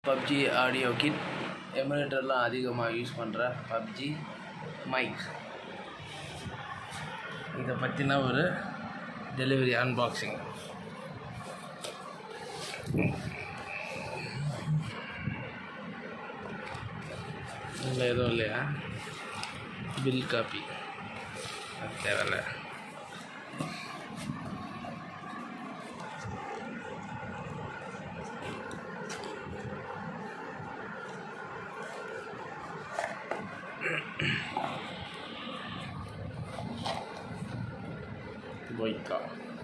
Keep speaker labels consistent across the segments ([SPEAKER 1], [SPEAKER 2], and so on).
[SPEAKER 1] PUBG audio kit எமுலேட்டர்லாம் அதிகமாக use பண்ணுற PUBG mic இதை பற்றின ஒரு டெலிவரி அன்பாக்சிங் இதில் எதுவும் இல்லையா பில் காப்பி அது தேவையில்ல போய்க்கா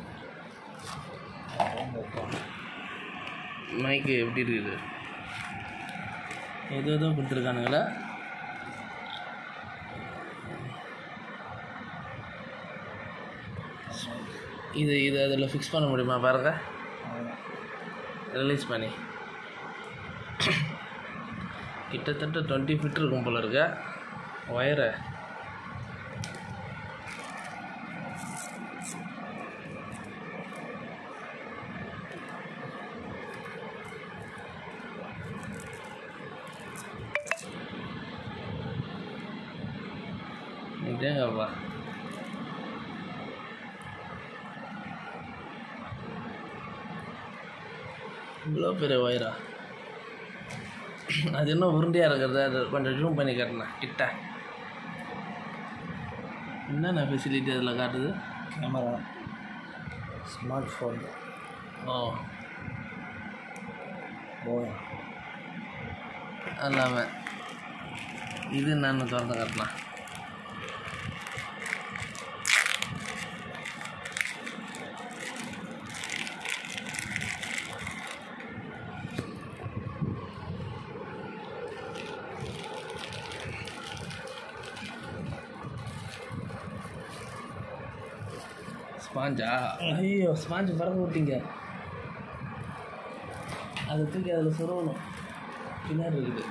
[SPEAKER 1] மைக்கு எப்படி இருக்குது எது எதோ கொடுத்துருக்கானுங்களா இது இது அதில் ஃபிக்ஸ் பண்ண முடியுமா பாருங்க ரிலீஸ் பண்ணி கிட்டத்தட்ட டுவெண்ட்டி ஃபிட் இருக்கும் போல இருக்க ஒயரை இதேங்கப்பா இவ்வளோ பெரிய ஒயரா அது என்ன உருண்டையாக இருக்கிறது அது கொஞ்சம் ஜூம் பண்ணி காட்டினேன் கிட்ட என்னென்ன ஃபெசிலிட்டி அதில் காட்டுது
[SPEAKER 2] கேமரா ஸ்மார்ட் ஃபோன்
[SPEAKER 1] ஓ
[SPEAKER 2] போயா
[SPEAKER 1] எல்லாமே இது நான் திறந்து காட்டலாம் ஸ்பாஞ்சா ஐயோ ஸ்பாஞ்சு பறக்க விட்டீங்க அதை தூக்கி அதில் சொருவணும் பின்னாடி இருக்குது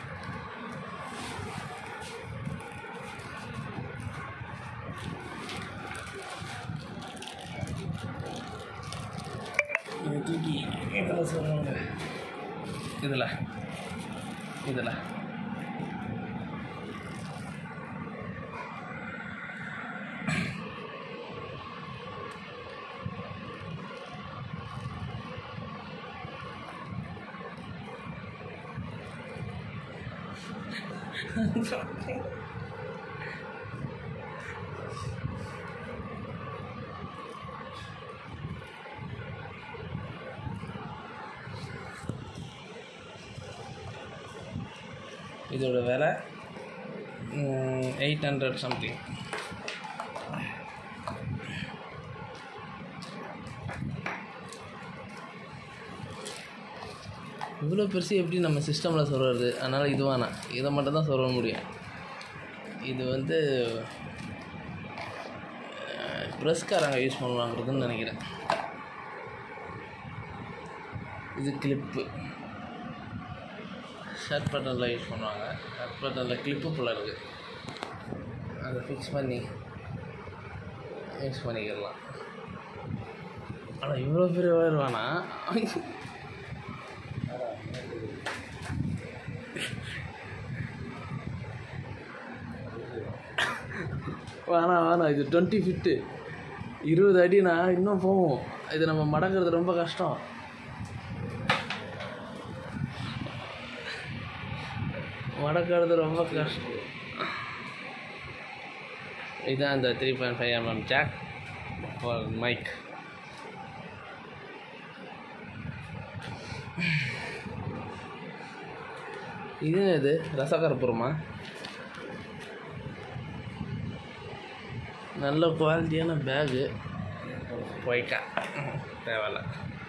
[SPEAKER 1] இதை தூக்கி இதில் சொருவணுங்க இதில் இதில் இதோட விலை எயிட் ஹண்ட்ரட் சம்திங் இவ்வளோ பெருசு எப்படி நம்ம சிஸ்டமில் சொல்கிறது அதனால் இது வேணாம் இதை மட்டும் தான் சொல்ல முடியும் இது வந்து ப்ரெஸ்காரங்க யூஸ் பண்ணுவாங்கிறதுன்னு நினைக்கிறேன் இது கிளிப்பு ஷர்ட் பட்டனில் யூஸ் பண்ணுவாங்க ஷர்ட் பட்டனில் கிளிப்பு போல் இருக்குது அதை ஃபிக்ஸ் பண்ணி யூஸ் பண்ணிக்கலாம் ஆனால் இவ்வளோ பெரிய ஒயர் வேணாம் வேணாம் வேணாம் இது டுவெண்ட்டி ஃபிட்டு இருபது அடினா இன்னும் போகும் இது நம்ம மடங்கிறது ரொம்ப கஷ்டம் மடக்கிறது ரொம்ப கஷ்டம் இதுதான் இந்த three point five M M jack for mike இது இது ரசகரப்புறமா நல்ல குவாலிட்டியான பேகு ஒயிட்டா தேவையில்ல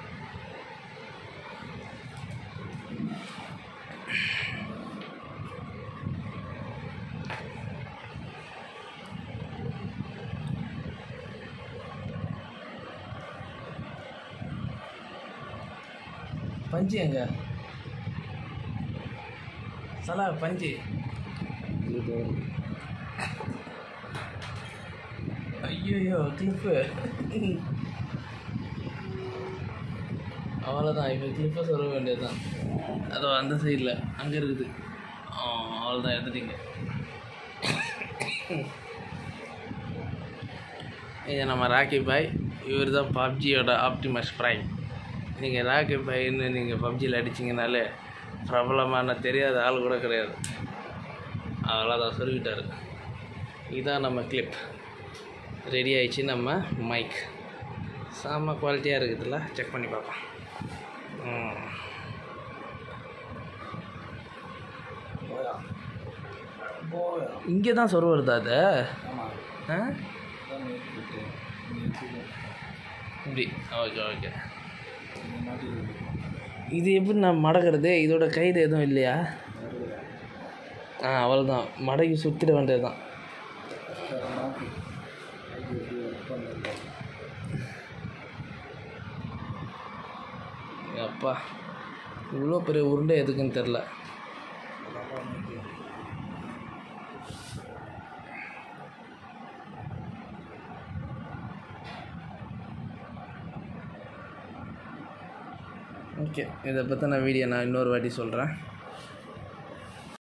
[SPEAKER 1] பஞ்சு எங்க சலா பஞ்சு ஐயோ கிளிப்பு அவ்வளோதான் இப்போ கிளிப்பை சொல்ல வேண்டியது தான் அதோ அந்த சைடில் அங்கே இருக்குது ஆ அவ்வளோதான் எடுத்துட்டீங்க இது நம்ம ராக்கி பாய் இவர் தான் பப்ஜியோட ஆப்டிமஸ் ப்ரைம் நீங்கள் ராக்கி பாய்ன்னு நீங்கள் பப்ஜியில் அடிச்சிங்கனாலே பிரபலமான தெரியாத ஆள் கூட கிடையாது அவ்வளோதான் சொல்லிக்கிட்டாரு இதான் நம்ம கிளிப் ரெடி ஆயிடுச்சு நம்ம மைக் செம்ம குவாலிட்டியாக இருக்குதுல்ல செக் பண்ணி பார்ப்போம் ம்.
[SPEAKER 2] போயா போயா
[SPEAKER 1] இங்கே தான் சொரு வருதா அது
[SPEAKER 2] ஆமாம்
[SPEAKER 1] ஆ
[SPEAKER 2] அதான் நேற்று விட்டு நேற்று
[SPEAKER 1] இப்படி ஓகே ஓகே
[SPEAKER 2] இந்த மாதிரி
[SPEAKER 1] இது எப்படி நான் மடக்கிறது இதோட கைது எதுவும் இல்லையா
[SPEAKER 2] வருது
[SPEAKER 1] ஆ அவ்வளோதான் மடக்கி சுற்றிட வேண்டியது தான்
[SPEAKER 2] கஷ்டமாக அது எப்படி ஒர்க் பண்ணுறது
[SPEAKER 1] அப்பா இவ்வளோ பெரிய உருண்டை எதுக்குன்னு தெரில
[SPEAKER 2] அதெல்லாம் இன்னைக்கு
[SPEAKER 1] ஓகே இதை பற்றின வீடியோ நான் இன்னொரு வாட்டி சொல்கிறேன்